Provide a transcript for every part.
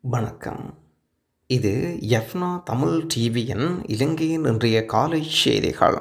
வணக்கம் இது எஃப்னா தமிழ் டிவியின் இலங்கையின் இன்றைய காலை செய்திகள்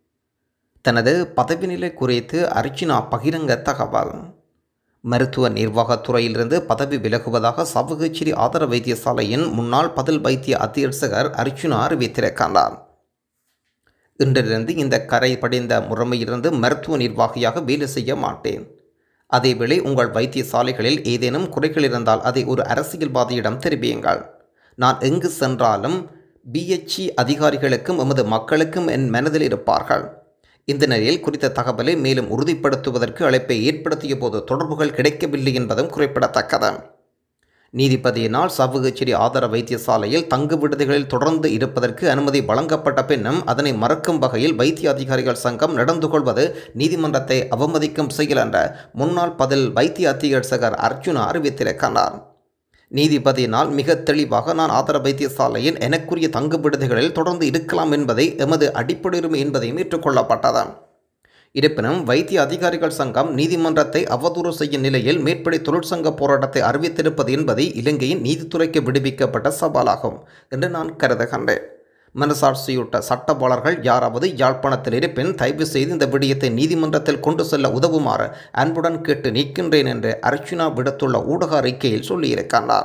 தனது பதவி நிலை குறித்து அர்ச்சுனா பகிரங்க தகவல் மருத்துவ நிர்வாகத் துறையிலிருந்து பதவி விலகுவதாக சவகச்சிரி ஆதர வைத்தியசாலையின் முன்னாள் பதில் வைத்திய அத்தியட்சகர் அர்ச்சுனா அறிவித்திருக்கின்றார் இன்றிலிருந்து இந்த கரை படிந்த முறைமையிலிருந்து மருத்துவ நிர்வாகியாக வேலை செய்ய மாட்டேன் அதேவேளை உங்கள் வைத்தியசாலைகளில் ஏதேனும் குறைகள் இருந்தால் அதை ஒரு அரசியல்வாதியிடம் தெரிவியுங்கள் நான் எங்கு சென்றாலும் பிஎச்சி அதிகாரிகளுக்கும் எமது மக்களுக்கும் என் மனதில் இருப்பார்கள் இந்த நிலையில் குறித்த தகவலை மேலும் உறுதிப்படுத்துவதற்கு அழைப்பை ஏற்படுத்திய போது தொடர்புகள் கிடைக்கவில்லை என்பதும் குறிப்பிடத்தக்கது நீதிபதியினால் சவுகச்சேரி ஆதார வைத்தியசாலையில் தங்கு விடுதிகளில் தொடர்ந்து இருப்பதற்கு அனுமதி வழங்கப்பட்ட பின்னும் அதனை மறக்கும் வகையில் வைத்திய அதிகாரிகள் சங்கம் நடந்து கொள்வது நீதிமன்றத்தை அவமதிக்கும் செயல் என்ற முன்னாள் பதில் வைத்திய அத்தியட்சகர் அர்ஜுனா அறிவித்திருக்கிறார் நீதிபதியினால் மிக தெளிவாக நான் ஆதார வைத்தியசாலையில் எனக்குரிய தங்கு விடுதிகளில் தொடர்ந்து இருக்கலாம் என்பதை எமது அடிப்படை உரிமை என்பதையும் ஏற்றுக்கொள்ளப்பட்டது இருப்பினும் வைத்திய அதிகாரிகள் சங்கம் நீதிமன்றத்தை அவதூறு செய்யும் நிலையில் மேற்படி தொழிற்சங்க போராட்டத்தை அறிவித்திருப்பது என்பது இலங்கையின் நீதித்துறைக்கு விடுவிக்கப்பட்ட சவாலாகும் என்று நான் கருதுகின்றேன் மனசாட்சியுட்ட சட்டவாளர்கள் யாராவது யாழ்ப்பாணத்தில் இருப்பின் தயவு செய்து இந்த விடயத்தை நீதிமன்றத்தில் கொண்டு செல்ல உதவுமாறு அன்புடன் கேட்டு நிற்கின்றேன் என்று அர்ச்சுனா விடுத்துள்ள ஊடக அறிக்கையில் சொல்லியிருக்கின்றார்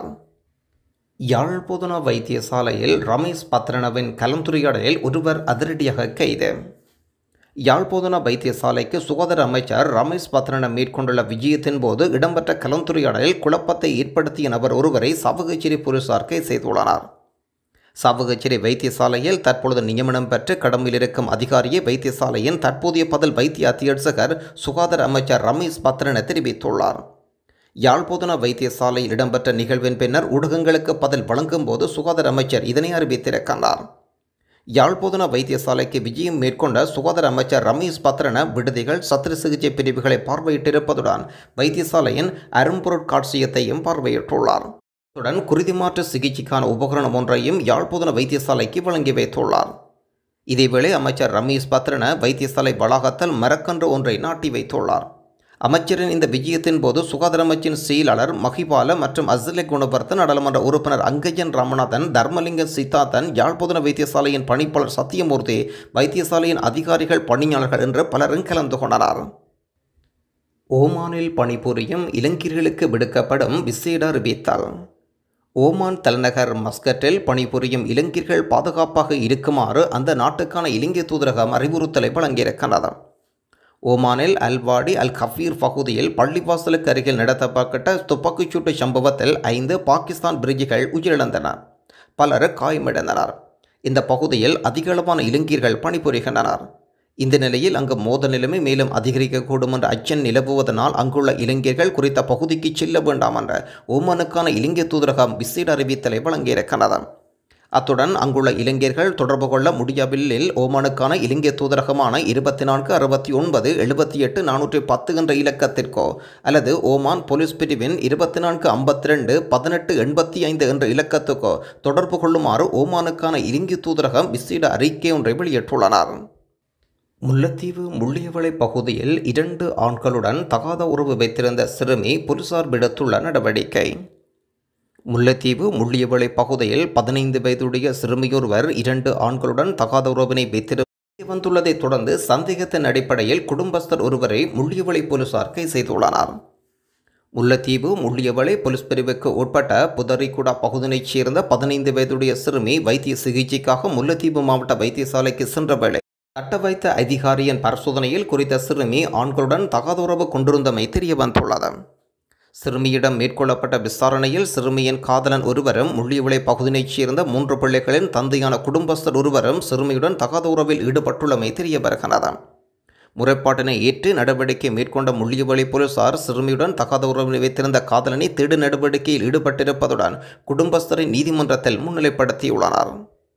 யாழ் பொதுனா வைத்தியசாலையில் ரமேஷ் பத்ரனவின் கலந்துரையாடலில் ஒருவர் அதிரடியாக கைது யாழ்ப்போதனா வைத்தியசாலைக்கு சுகாதார அமைச்சர் ரமேஷ் பத்ரன மேற்கொண்டுள்ள விஜயத்தின் போது இடம்பெற்ற கலந்துரையாடலில் குழப்பத்தை ஏற்படுத்திய நபர் ஒருவரை சவகச்சேரி போலீசார் கைது செய்துள்ளனர் சவகச்சேரி வைத்தியசாலையில் தற்பொழுது நியமனம் பெற்று கடமையில் இருக்கும் அதிகாரியை வைத்தியசாலையின் தற்போதைய பதில் வைத்திய அத்தியட்சகர் சுகாதார அமைச்சர் ரமேஷ் பத்ரன தெரிவித்துள்ளார் யாழ்ப்போதனா வைத்தியசாலையில் இடம்பெற்ற நிகழ்வின் பின்னர் ஊடகங்களுக்கு பதில் வழங்கும் போது சுகாதார அமைச்சர் இதனை அறிவித்திருக்கின்றார் யாழ்ப்போதனா வைத்தியசாலைக்கு விஜயம் மேற்கொண்ட சுகாதார அமைச்சர் ரமேஷ் பத்ரன விடுதிகள் சத்திர சிகிச்சை பிரிவுகளை பார்வையிட்டிருப்பதுடன் வைத்தியசாலையின் அரும்பொருட்காட்சியத்தையும் பார்வையிட்டுள்ளார் அத்துடன் குருதிமாற்று சிகிச்சைக்கான உபகரணம் ஒன்றையும் யாழ்ப்போதன வைத்தியசாலைக்கு வழங்கி வைத்துள்ளார் இதேவேளை அமைச்சர் ரமேஷ் பத்ரன வைத்தியசாலை வளாகத்தில் மரக்கன்று ஒன்றை நாட்டி வைத்துள்ளார் அமைச்சரின் இந்த விஜயத்தின் போது சுகாதார அமைச்சின் செயலாளர் மகிபால மற்றும் அஸ்லே குணவர்த்தன் நாடாளுமன்ற உறுப்பினர் அங்கஜன் ராமநாதன் தர்மலிங்க சித்தார்த்தன் யாழ்ப்போதன வைத்தியசாலையின் பணிப்பாளர் சத்தியமூர்த்தி வைத்தியசாலையின் அதிகாரிகள் பணியாளர்கள் என்று பலரும் கலந்து கொண்டனர் ஓமானில் பணிபுரியும் இளைஞர்களுக்கு விடுக்கப்படும் விசேட அறிவித்தல் ஓமான் தலைநகர் மஸ்கட்டில் பணிபுரியும் இளைஞர்கள் பாதுகாப்பாக இருக்குமாறு அந்த நாட்டுக்கான இலங்கை தூதரகம் அறிவுறுத்தலை வழங்கியிருக்கிறது ஓமானில் அல்வாடி அல் கஃபீர் பகுதியில் பள்ளிவாசலுக்கு அருகில் நடத்தப்பட்ட துப்பாக்கிச்சூட்டு சம்பவத்தில் ஐந்து பாகிஸ்தான் பிரிட்ஜுகள் உயிரிழந்தன பலர் காயமடைந்தனர் இந்த பகுதியில் அதிகளவான இளைஞர்கள் பணிபுரிகின்றனர் இந்த நிலையில் அங்கு மோத நிலைமை மேலும் அதிகரிக்கக்கூடும் என்ற அச்சம் நிலவுவதனால் அங்குள்ள இளைஞர்கள் குறித்த பகுதிக்கு செல்ல வேண்டாம் என்ற ஓமானுக்கான இலங்கை தூதரகம் விசேட அறிவித்தலை வழங்கியிருக்கிறது அத்துடன் அங்குள்ள இளைஞர்கள் தொடர்பு கொள்ள முடியவில்லில் ஓமானுக்கான இலங்கை தூதரகமான இருபத்தி நான்கு அறுபத்தி ஒன்பது எழுபத்தி எட்டு நானூற்றி பத்து என்ற இலக்கத்திற்கோ அல்லது ஓமான் போலீஸ் பிரிவின் இருபத்தி நான்கு ஐம்பத்தி ரெண்டு பதினெட்டு எண்பத்தி ஐந்து என்ற இலக்கத்துக்கோ தொடர்பு கொள்ளுமாறு ஓமானுக்கான இலங்கை தூதரகம் விசேட அறிக்கை ஒன்றை வெளியிட்டுள்ளனர் முல்லைத்தீவு முள்ளியவளை பகுதியில் இரண்டு ஆண்களுடன் தகாத உறவு வைத்திருந்த சிறுமி போலீசார் விடுத்துள்ள நடவடிக்கை முல்லைத்தீவு முள்ளியவளை பகுதியில் பதினைந்து வயதுடைய சிறுமியொருவர் இரண்டு ஆண்களுடன் தகாத உறவினை வைத்திரு வந்துள்ளதைத் தொடர்ந்து சந்தேகத்தின் அடிப்படையில் குடும்பஸ்தர் ஒருவரை முள்ளியவளை போலீசார் கைது செய்துள்ளனர் முல்லைத்தீவு முள்ளியவளை போலீஸ் பிரிவுக்கு உட்பட்ட புதரிக்குடா பகுதியைச் சேர்ந்த பதினைந்து வயதுடைய சிறுமி வைத்திய சிகிச்சைக்காக முல்லைத்தீவு மாவட்ட வைத்தியசாலைக்கு சென்ற வேளை சட்ட வைத்த அதிகாரியின் பரிசோதனையில் குறித்த சிறுமி ஆண்களுடன் தகாத உறவு கொண்டிருந்தமை தெரிய வந்துள்ளது சிறுமியிடம் மேற்கொள்ளப்பட்ட விசாரணையில் சிறுமியின் காதலன் ஒருவரும் முள்ளியவிளை பகுதியைச் சேர்ந்த மூன்று பிள்ளைகளின் தந்தையான குடும்பஸ்தர் ஒருவரும் சிறுமியுடன் தகாத உறவில் ஈடுபட்டுள்ளமை தெரிய வருகிறது முறைப்பாட்டினை ஏற்று நடவடிக்கை மேற்கொண்ட முள்ளியவளி போலீசார் சிறுமியுடன் தகாத உறவில் வைத்திருந்த காதலனை தேடு நடவடிக்கையில் ஈடுபட்டிருப்பதுடன் குடும்பஸ்தரை நீதிமன்றத்தில் முன்னிலைப்படுத்தியுள்ளனர்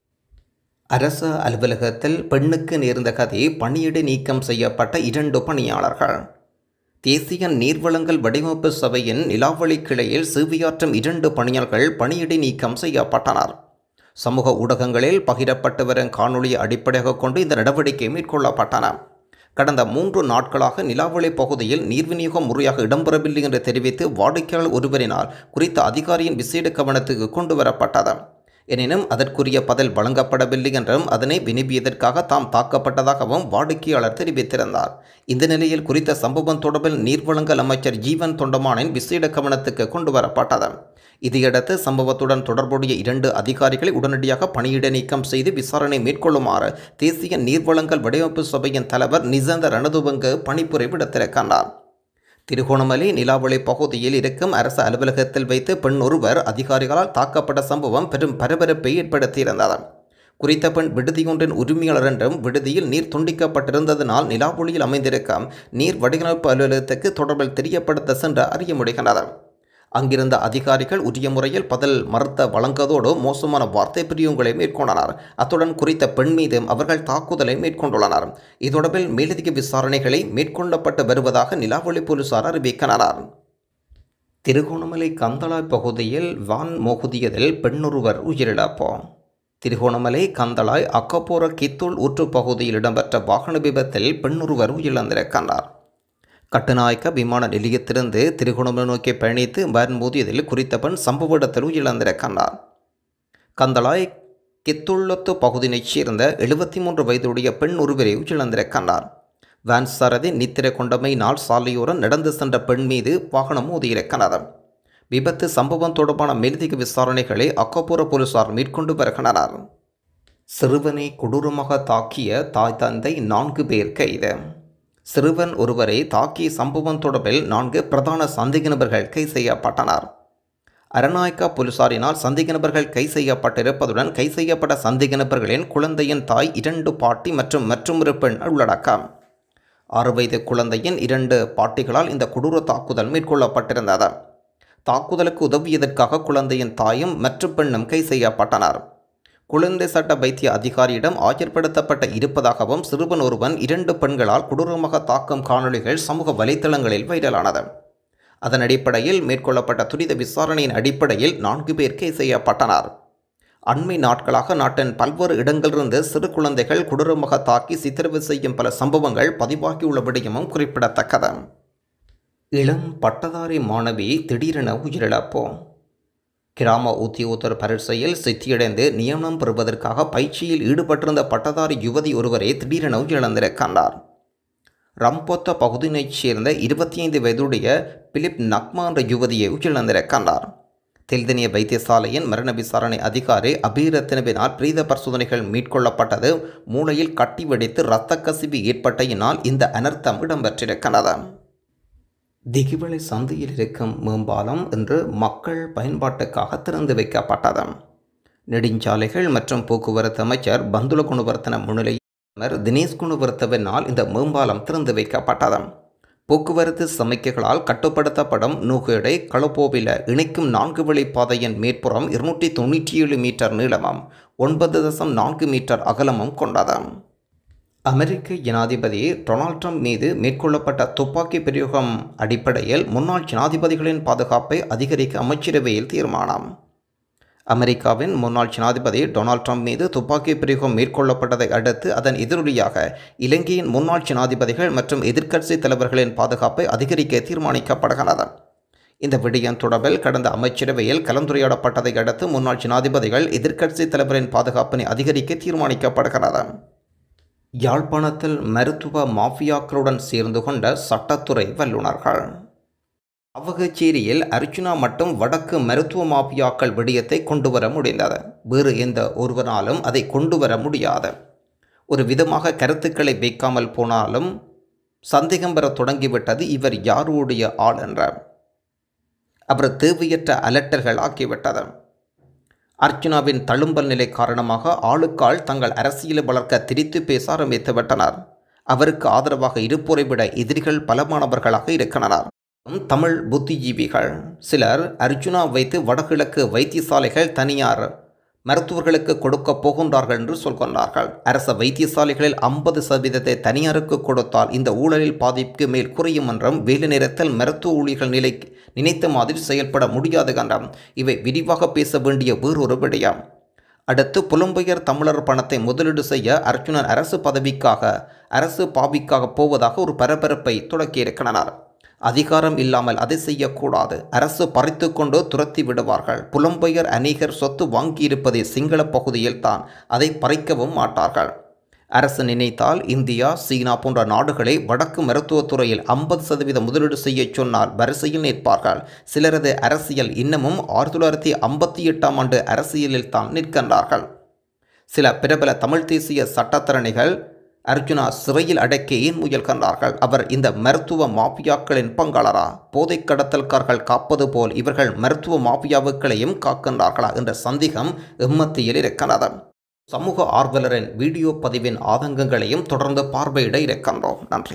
அரச அலுவலகத்தில் பெண்ணுக்கு நேர்ந்த கதை பணியிடை நீக்கம் செய்யப்பட்ட இரண்டு பணியாளர்கள் தேசிய நீர்வளங்கள் வடிவமைப்பு சபையின் நிலாவளி கிளையில் சேவையாற்றும் இரண்டு பணியாளர்கள் பணியிடை நீக்கம் செய்யப்பட்டனர் சமூக ஊடகங்களில் பகிரப்பட்டு வரும் காணொலியை அடிப்படையாக கொண்டு இந்த நடவடிக்கை மேற்கொள்ளப்பட்டன கடந்த மூன்று நாட்களாக நிலாவளை பகுதியில் நீர் விநியோகம் முறையாக இடம்பெறவில்லை என்று தெரிவித்து வாடிக்கையாளர் ஒருவரினால் குறித்த அதிகாரியின் விசேட கவனத்துக்கு கொண்டு வரப்பட்டது எனினும் அதற்குரிய பதில் வழங்கப்படவில்லை என்றும் அதனை வினிபியதற்காக தாம் தாக்கப்பட்டதாகவும் வாடிக்கையாளர் தெரிவித்திருந்தார் இந்த நிலையில் குறித்த சம்பவம் தொடர்பில் நீர்வழங்கல் அமைச்சர் ஜீவன் தொண்டமானின் விசேட கவனத்துக்கு கொண்டு வரப்பட்டது இதையடுத்து சம்பவத்துடன் தொடர்புடைய இரண்டு அதிகாரிகளை உடனடியாக பணியிட நீக்கம் செய்து விசாரணை மேற்கொள்ளுமாறு தேசிய நீர்வளங்கள் வடிவமைப்பு சபையின் தலைவர் நிசந்த ரணதுவங்கு பணிப்புரை விடுத்திருக்கின்றார் திருகோணமலை நிலாவளை பகுதியில் இருக்கும் அரசு அலுவலகத்தில் வைத்து பெண் ஒருவர் அதிகாரிகளால் தாக்கப்பட்ட சம்பவம் பெரும் பரபரப்பை ஏற்படுத்தியிருந்தது குறித்த பெண் விடுதியொன்றின் உரிமையாளர் என்றும் விடுதியில் நீர் துண்டிக்கப்பட்டிருந்ததனால் நிலாவொளியில் அமைந்திருக்கும் நீர் வடிவமைப்பு அலுவலகத்துக்கு தொடர்பில் தெரியப்படுத்த சென்று அறிய முடிகின்றது அங்கிருந்த அதிகாரிகள் உரிய முறையில் பதில் மறுத்த வழங்குவதோடு மோசமான வார்த்தை பிரிவுகளை மேற்கொண்டனர் அத்துடன் குறித்த பெண் மீதும் அவர்கள் தாக்குதலை மேற்கொண்டுள்ளனர் இதொடர்பில் மேலதிக விசாரணைகளை மேற்கொள்ளப்பட்டு வருவதாக நிலாவொளி போலீசார் அறிவிக்கின்றனர் திருகோணமலை கந்தளாய் பகுதியில் வான் மோகுதியதில் பெண்ணொருவர் உயிரிழப்பு திருகோணமலை கந்தளாய் அக்கப்போர கித்துள் ஊற்று பகுதியில் இடம்பெற்ற வாகன விபத்தில் பெண்ணொருவர் உயிரிழந்திருக்கின்றார் கட்டுநாயக்க விமான நிலையத்திலிருந்து திருகோணமலை நோக்கி பயணித்து வேன் மோதியதில் குறித்த பெண் சம்பவ இடத்தில் உயிரிழந்திருக்கின்றார் கந்தளாய் கித்துள்ளத்து பகுதியைச் சேர்ந்த எழுபத்தி மூன்று வயதுடைய பெண் ஒருவரை உயிரிழந்திருக்கின்றார் வேன் சாரதி நித்திரை கொண்டமையினால் சாலையோரம் நடந்து சென்ற பெண் மீது வாகனம் மோதியிருக்கிறது விபத்து சம்பவம் தொடர்பான மேலதிக விசாரணைகளை அக்கப்புற போலீசார் மேற்கொண்டு வருகின்றனர் சிறுவனை கொடூரமாக தாக்கிய தாய் தந்தை நான்கு பேர் கைது சிறுவன் ஒருவரை தாக்கிய சம்பவம் தொடர்பில் நான்கு பிரதான சந்தேக நபர்கள் கை செய்யப்பட்டனர் அரநாயக்கா போலீசாரினால் சந்தேக நபர்கள் கை செய்யப்பட்டிருப்பதுடன் கை செய்யப்பட்ட சந்தேக நபர்களின் குழந்தையின் தாய் இரண்டு பாட்டி மற்றும் மற்றொரு பெண் உள்ளடக்கம் ஆறு வயது குழந்தையின் இரண்டு பாட்டிகளால் இந்த கொடூர தாக்குதல் மேற்கொள்ளப்பட்டிருந்தது தாக்குதலுக்கு உதவியதற்காக குழந்தையின் தாயும் மற்ற பெண்ணும் கை செய்யப்பட்டனர் குழந்தை சட்ட வைத்திய அதிகாரியிடம் ஆஜர்படுத்தப்பட்ட இருப்பதாகவும் சிறுவன் ஒருவன் இரண்டு பெண்களால் கொடூரமாக தாக்கும் காணொளிகள் சமூக வலைத்தளங்களில் வைரலானது அதன் அடிப்படையில் மேற்கொள்ளப்பட்ட துரித விசாரணையின் அடிப்படையில் நான்கு பேர் கைது செய்யப்பட்டனர் அண்மை நாட்களாக நாட்டின் பல்வேறு இடங்களிலிருந்து சிறு குழந்தைகள் கொடூரமாக தாக்கி சித்திரவு செய்யும் பல சம்பவங்கள் பதிவாகியுள்ள விடயமும் குறிப்பிடத்தக்கது இளம் பட்டதாரி மாணவி திடீரென உயிரிழப்பு கிராம உத்தியோகத்தர் பரீட்சையில் சித்தியடைந்து நியமனம் பெறுவதற்காக பயிற்சியில் ஈடுபட்டிருந்த பட்டதாரி யுவதி ஒருவரை திடீரென உயிரிழந்திருக்கின்றார் ரம்பொத்த பகுதியினைச் சேர்ந்த இருபத்தி ஐந்து வயதுடைய பிலிப் நக்மா என்ற யுவதியை உயிரிழந்திருக்கின்றார் தெல்தனிய வைத்தியசாலையின் மரண விசாரணை அதிகாரி அபிரத்தினவினால் பிரீத பரிசோதனைகள் மேற்கொள்ளப்பட்டது மூளையில் கட்டி வெடித்து இரத்த கசிவு ஏற்பட்டயினால் இந்த அனர்த்தம் இடம்பெற்றிருக்கிறது திகிவளை சந்தையில் இருக்கும் மேம்பாலம் இன்று மக்கள் பயன்பாட்டுக்காக திறந்து வைக்கப்பட்டது நெடுஞ்சாலைகள் மற்றும் போக்குவரத்து அமைச்சர் பந்துல குணவர்த்தன முன்னிலையில் தினேஷ் குணவர்த்தவினால் இந்த மேம்பாலம் திறந்து வைக்கப்பட்டது போக்குவரத்து சமிக்கைகளால் கட்டுப்படுத்தப்படும் நுகேடை களப்போவில இணைக்கும் நான்கு வழி பாதையின் மேற்புறம் இருநூற்றி தொண்ணூற்றி ஏழு மீட்டர் நீளமும் ஒன்பது தசம் நான்கு மீட்டர் அகலமும் கொண்டது அமெரிக்க ஜனாதிபதி டொனால்ட் ட்ரம்ப் மீது மேற்கொள்ளப்பட்ட துப்பாக்கி பிரயோகம் அடிப்படையில் முன்னாள் ஜனாதிபதிகளின் பாதுகாப்பை அதிகரிக்க அமைச்சரவையில் தீர்மானம் அமெரிக்காவின் முன்னாள் ஜனாதிபதி டொனால்ட் ட்ரம்ப் மீது துப்பாக்கி பிரயோகம் மேற்கொள்ளப்பட்டதை அடுத்து அதன் எதிரொலியாக இலங்கையின் முன்னாள் ஜனாதிபதிகள் மற்றும் எதிர்க்கட்சி தலைவர்களின் பாதுகாப்பை அதிகரிக்க தீர்மானிக்கப்படுகிறது இந்த விடயம் தொடர்பில் கடந்த அமைச்சரவையில் கலந்துரையாடப்பட்டதை அடுத்து முன்னாள் ஜனாதிபதிகள் எதிர்க்கட்சி தலைவரின் பாதுகாப்பினை அதிகரிக்க தீர்மானிக்கப்படுகிறது யாழ்ப்பாணத்தில் மருத்துவ மாஃபியாக்களுடன் சேர்ந்து கொண்ட சட்டத்துறை வல்லுநர்கள் அவகச்சேரியில் அர்ச்சுனா மட்டும் வடக்கு மருத்துவ மாஃபியாக்கள் விடயத்தை கொண்டு வர முடிந்தது வேறு எந்த ஒருவராலும் அதை கொண்டு வர முடியாது ஒரு விதமாக கருத்துக்களை வைக்காமல் போனாலும் சந்தேகம் பெற தொடங்கிவிட்டது இவர் யாருடைய ஆள் என்ற அவர் தேவையற்ற அலட்டல்கள் ஆக்கிவிட்டது அர்ச்சுனாவின் தழும்பல் நிலை காரணமாக ஆளுக்கால் தங்கள் அரசியலை வளர்க்க திரித்து பேச ஆரம்பித்து விட்டனர் அவருக்கு ஆதரவாக இருப்போரை விட எதிரிகள் பலமானவர்களாக இருக்கின்றனர் தமிழ் புத்திஜீவிகள் சிலர் அர்ஜுனா வைத்து வடகிழக்கு வைத்தியசாலைகள் தனியார் மருத்துவர்களுக்கு கொடுக்க போகின்றார்கள் என்று சொல்கின்றார்கள் அரச வைத்தியசாலைகளில் ஐம்பது சதவீதத்தை தனியாருக்கு கொடுத்தால் இந்த ஊழலில் பாதிப்புக்கு மேல் குறையும் என்றும் வேலை நேரத்தில் மருத்துவ ஊழியர்கள் நிலை நினைத்த மாதிரி செயல்பட முடியாது என்றும் இவை விரிவாக பேச வேண்டிய வேறொரு விடயம் அடுத்து புலம்பெயர் தமிழர் பணத்தை முதலீடு செய்ய அர்ஜுனன் அரசு பதவிக்காக அரசு பாவிக்காக போவதாக ஒரு பரபரப்பை தொடக்கியிருக்கின்றனர் அதிகாரம் இல்லாமல் அதை செய்யக்கூடாது அரசு பறித்து கொண்டு துரத்தி விடுவார்கள் புலம்பெயர் அநேகர் சொத்து வாங்கியிருப்பதே சிங்கள பகுதியில் தான் அதை பறிக்கவும் மாட்டார்கள் அரசு நினைத்தால் இந்தியா சீனா போன்ற நாடுகளை வடக்கு மருத்துவத்துறையில் ஐம்பது சதவீத முதலீடு செய்ய சொன்னால் வரிசையில் நிற்பார்கள் சிலரது அரசியல் இன்னமும் ஆயிரத்தி தொள்ளாயிரத்தி ஐம்பத்தி எட்டாம் ஆண்டு அரசியலில் தான் நிற்கின்றார்கள் சில பிரபல தமிழ் தேசிய சட்டத்தரணிகள் அர்ஜுனா சிறையில் அடைக்க ஏன் முயல்கின்றார்கள் அவர் இந்த மருத்துவ மாஃபியாக்களின் பங்காளரா போதைக் கடத்தல்கார்கள் காப்பது போல் இவர்கள் மருத்துவ மாஃபியாவுக்களையும் காக்கின்றார்களா என்ற சந்தேகம் எம்மத்தியில் இருக்கிறது சமூக ஆர்வலரின் வீடியோ பதிவின் ஆதங்கங்களையும் தொடர்ந்து பார்வையிட இருக்கின்றோம் நன்றி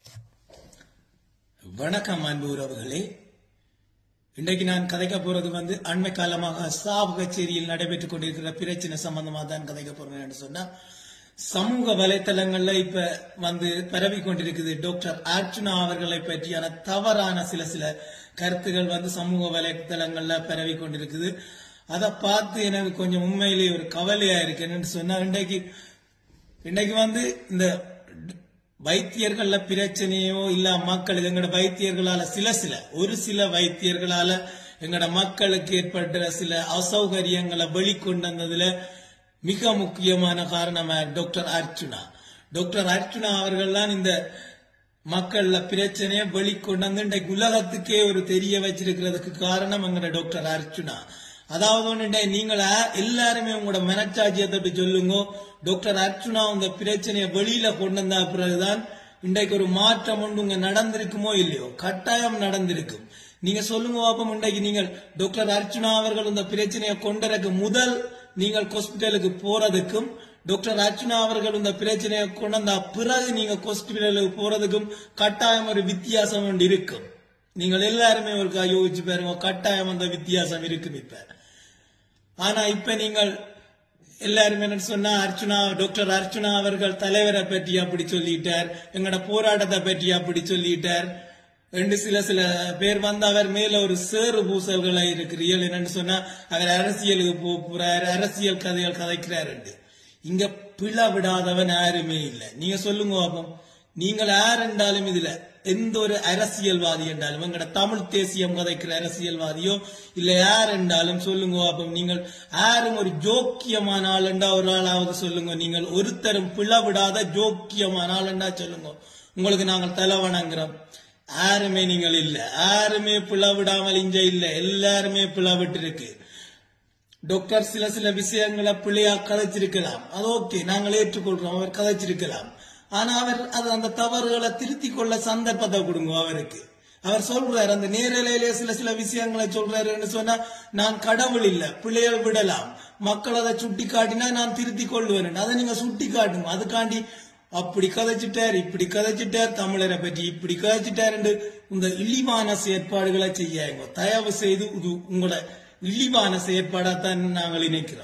வணக்கம் அன்பு உறவுகளே இன்றைக்கு நான் கதைக்க போறது வந்து அண்மை காலமாக சாவு கச்சேரியில் நடைபெற்றுக் கொண்டிருக்கிற பிரச்சனை சம்பந்தமா தான் கதைக்க போறேன் என்று சொன்னா சமூக வலைத்தளங்கள்ல இப்ப வந்து பரவி கொண்டிருக்குது டாக்டர் அர்ச்சுனா அவர்களை பற்றியான தவறான சில சில கருத்துகள் வந்து சமூக வலைத்தளங்கள்ல பரவி கொண்டிருக்குது அதை பார்த்து எனக்கு கொஞ்சம் உண்மையிலேயே ஒரு கவலையா இருக்கு என்னன்னு சொன்னா இன்றைக்கு இன்னைக்கு வந்து இந்த வைத்தியர்கள்ல பிரச்சனையோ இல்ல மக்களுக்கு எங்கட வைத்தியர்களால சில சில ஒரு சில வைத்தியர்களால எங்கட மக்களுக்கு ஏற்பட்ட சில அசௌகரியங்களை வெளிக்கொண்டு வந்ததுல மிக முக்கியமான காரணமா டாக்டர் அர்ச்சுனா டாக்டர் அர்ச்சுனா அவர்கள் தான் இந்த மக்கள்ல பிரச்சனையை வெளிக்கொண்டு வந்து இன்றைக்கு உலகத்துக்கே ஒரு தெரிய வச்சிருக்கிறதுக்கு காரணம் எங்கட டாக்டர் அர்ச்சுனா அதாவது ஒண்ணு நீங்கள் எல்லாருமே உங்களோட மனச்சாட்சியத்தை சொல்லுங்க டாக்டர் அர்ச்சுனா இந்த பிரச்சனையை வெளியில கொண்டு வந்த பிறகுதான் இன்றைக்கு ஒரு மாற்றம் ஒன்று உங்க நடந்திருக்குமோ இல்லையோ கட்டாயம் நடந்திருக்கும் நீங்க சொல்லுங்க பாப்போம் இன்றைக்கு நீங்கள் டாக்டர் அர்ச்சுனா அவர்கள் இந்த பிரச்சனையை கொண்டறக்கு முதல் நீங்கள் ஹாஸ்பிட்டலுக்கு போறதுக்கும் டாக்டர் அர்ச்சுனா அவர்கள் இந்த பிரச்சனையை கொண்டு வந்த பிறகு நீங்க ஹாஸ்பிட்டலுக்கு போறதுக்கும் கட்டாயம் ஒரு வித்தியாசம் ஒன்று இருக்கும் நீங்கள் எல்லாருமே ஒரு யோசிச்சு பாருங்க கட்டாயம் அந்த வித்தியாசம் இருக்கும் இப்ப ஆனா இப்ப நீங்கள் எல்லாருமே என்ன சொன்னா அர்ச்சுனா டாக்டர் அர்ச்சுனா அவர்கள் தலைவரை பற்றி அப்படி சொல்லிட்டார் எங்கட போராட்டத்தை பற்றி அப்படி சொல்லிட்டார் ரெண்டு சில சில பேர் வந்து அவர் மேல ஒரு சேறு பூசல்களை இருக்கிறீர்கள் என்னன்னு சொன்னா அவர் அரசியலுக்கு போறாரு அரசியல் கதைகள் கதைக்கிறாரு இங்க பிள விடாதவன் யாருமே இல்லை நீங்க சொல்லுங்க பாப்போம் நீங்கள் யார் என்றாலும் இதுல எந்த ஒரு அரசியல்வாதி என்றாலும் எங்கட தமிழ் தேசியம் கதைக்கிற அரசியல்வாதியோ இல்ல யார் என்றாலும் சொல்லுங்க அப்ப நீங்கள் யாரும் ஒரு ஜோக்கியமான ஆள் என்றா ஒரு ஆளாவது சொல்லுங்க நீங்கள் ஒருத்தரும் பிளவிடாத ஜோக்கியமான ஆள் என்றா சொல்லுங்க உங்களுக்கு நாங்கள் தலை வணங்குறோம் யாருமே நீங்கள் இல்ல யாருமே பிளவிடாமல் இங்க இல்ல எல்லாருமே பிளவிட்டு இருக்கு டாக்டர் சில சில விஷயங்களை பிள்ளையா கதைச்சிருக்கலாம் அது ஓகே நாங்கள் ஏற்றுக்கொள்றோம் அவர் கதைச்சிருக்கலாம் ஆனா அவர் அது அந்த தவறுகளை திருத்தி கொள்ள சந்தர்ப்பத்தை கொடுங்க அவருக்கு அவர் சொல்றாரு அந்த நேரலையிலே சில சில விஷயங்களை சொல்றாருன்னு சொன்னா நான் கடவுள் இல்ல பிள்ளைகள் விடலாம் மக்கள் அதை சுட்டி காட்டினா நான் திருத்தி கொள்வேன் அதை நீங்க சுட்டி காட்டுங்க அதுக்காண்டி அப்படி கதைச்சிட்டார் இப்படி கதைச்சிட்டார் தமிழரை பற்றி இப்படி கதைச்சிட்டார் இந்த இழிவான செயற்பாடுகளை செய்யாங்க தயவு செய்து இது உங்களோட இழிவான செயற்பாடாத்தான் நாங்கள் நினைக்கிறோம்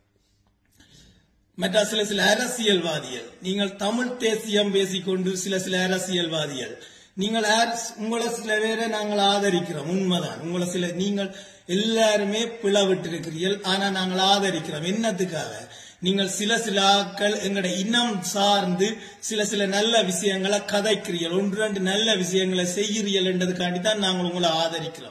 மற்ற சில சில அரசியல்வாதிகள் நீங்கள் தமிழ் தேசியம் பேசிக்கொண்டு சில சில அரசியல்வாதிகள் நீங்கள் உங்களை சில பேரை நாங்கள் ஆதரிக்கிறோம் உண்மைதான் உங்களை சில நீங்கள் எல்லாருமே பிளவிட்டு இருக்கிறீர்கள் ஆனா நாங்கள் ஆதரிக்கிறோம் என்னத்துக்காக நீங்கள் சில சில ஆட்கள் எங்கட இனம் சார்ந்து சில சில நல்ல விஷயங்களை கதைக்கிறீர்கள் ஒன்று ரெண்டு நல்ல விஷயங்களை செய்கிறீர்கள் என்றதுக்காண்டி தான் நாங்கள் உங்களை ஆதரிக்கிறோம்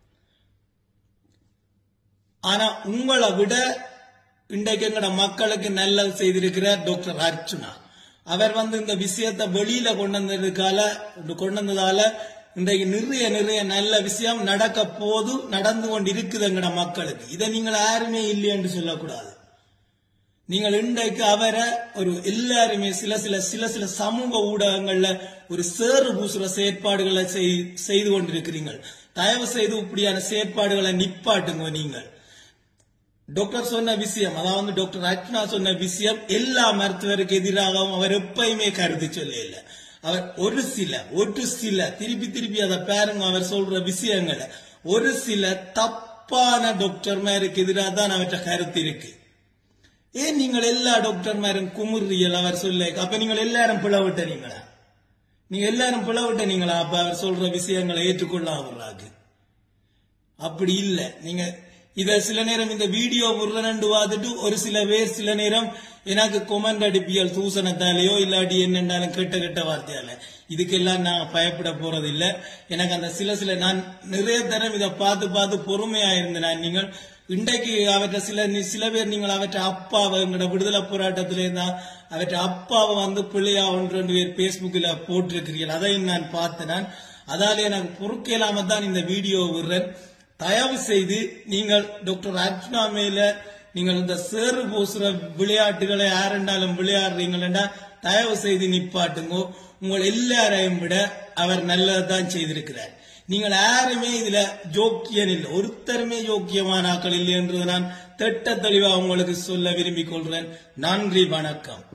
ஆனா உங்களை விட இன்றைக்கு எங்கட மக்களுக்கு நல்லது செய்திருக்கிறார் டாக்டர் அர்ச்சுனா அவர் வந்து இந்த விஷயத்தை வெளியில கொண்டு வந்ததுக்கால கொண்டு வந்ததால இன்றைக்கு நிறைய நிறைய நல்ல விஷயம் நடக்க போது நடந்து கொண்டு இருக்குது எங்கட மக்களுக்கு இதை நீங்கள் யாருமே இல்லை என்று சொல்லக்கூடாது நீங்கள் இன்றைக்கு அவரை ஒரு எல்லாருமே சில சில சில சில சமூக ஊடகங்கள்ல ஒரு சேறு பூசுற செயற்பாடுகளை செய்து கொண்டிருக்கிறீர்கள் தயவு செய்து இப்படியான செயற்பாடுகளை நிப்பாட்டுங்க நீங்கள் டாக்டர் சொன்ன விஷயம் அதாவது டாக்டர் அர்ச்சனா சொன்ன விஷயம் எல்லா மருத்துவருக்கு எதிராகவும் அவர் எப்பயுமே கருத்து சொல்லல அவர் ஒரு சில ஒரு சில திருப்பி திருப்பி அதை பாருங்க அவர் சொல்ற விஷயங்களை ஒரு சில தப்பான டாக்டர்மாருக்கு எதிராக தான் அவற்ற கருத்து இருக்கு ஏன் நீங்கள் எல்லா டாக்டர்மாரும் குமுறியல் அவர் சொல்ல அப்ப நீங்கள் எல்லாரும் பிளவிட்ட நீங்களா நீங்க எல்லாரும் பிளவிட்ட நீங்களா அப்ப அவர் சொல்ற விஷயங்களை ஏற்றுக்கொள்ள அவராகு அப்படி இல்லை நீங்க இத சில நேரம் இந்த வீடியோ உருளனண்டு பார்த்துட்டு ஒரு சில பேர் சில நேரம் எனக்கு கொமெண்ட் அடிப்பியல் தூசணத்தாலேயோ இல்லாட்டி என்னென்னாலும் கெட்ட கெட்ட வார்த்தையால இதுக்கெல்லாம் நான் பயப்பட போறது இல்ல எனக்கு அந்த சில சில நான் நிறைய தரம் இதை பார்த்து பார்த்து பொறுமையா இருந்தேன் நீங்கள் இன்றைக்கு அவற்றை சில சில பேர் நீங்கள் அவற்றை அப்பாவை எங்களோட விடுதலை போராட்டத்திலே தான் அவற்றை அப்பாவை வந்து பிள்ளையா ஒன்று ரெண்டு பேர் பேஸ்புக்கில் போட்டிருக்கிறீர்கள் அதையும் நான் பார்த்தேன் நான் அதால எனக்கு பொறுக்கலாம தான் இந்த வீடியோ விடுறேன் தயவு செய்து நீங்கள் டாக்டர் அர்ஜுனா மேல நீங்கள் இந்த சேறு பூசுற விளையாட்டுகளை யாரெண்டாலும் விளையாடுறீங்களா தயவு செய்து நிப்பாட்டுங்க உங்கள் எல்லாரையும் விட அவர் நல்லதான் செய்திருக்கிறார் நீங்கள் யாருமே இதுல ஜோக்கியன் இல்லை ஒருத்தருமே ஜோக்கியமான ஆக்கள் இல்லை என்று நான் திட்ட தெளிவா உங்களுக்கு சொல்ல விரும்பிக் கொள்றேன் நன்றி வணக்கம்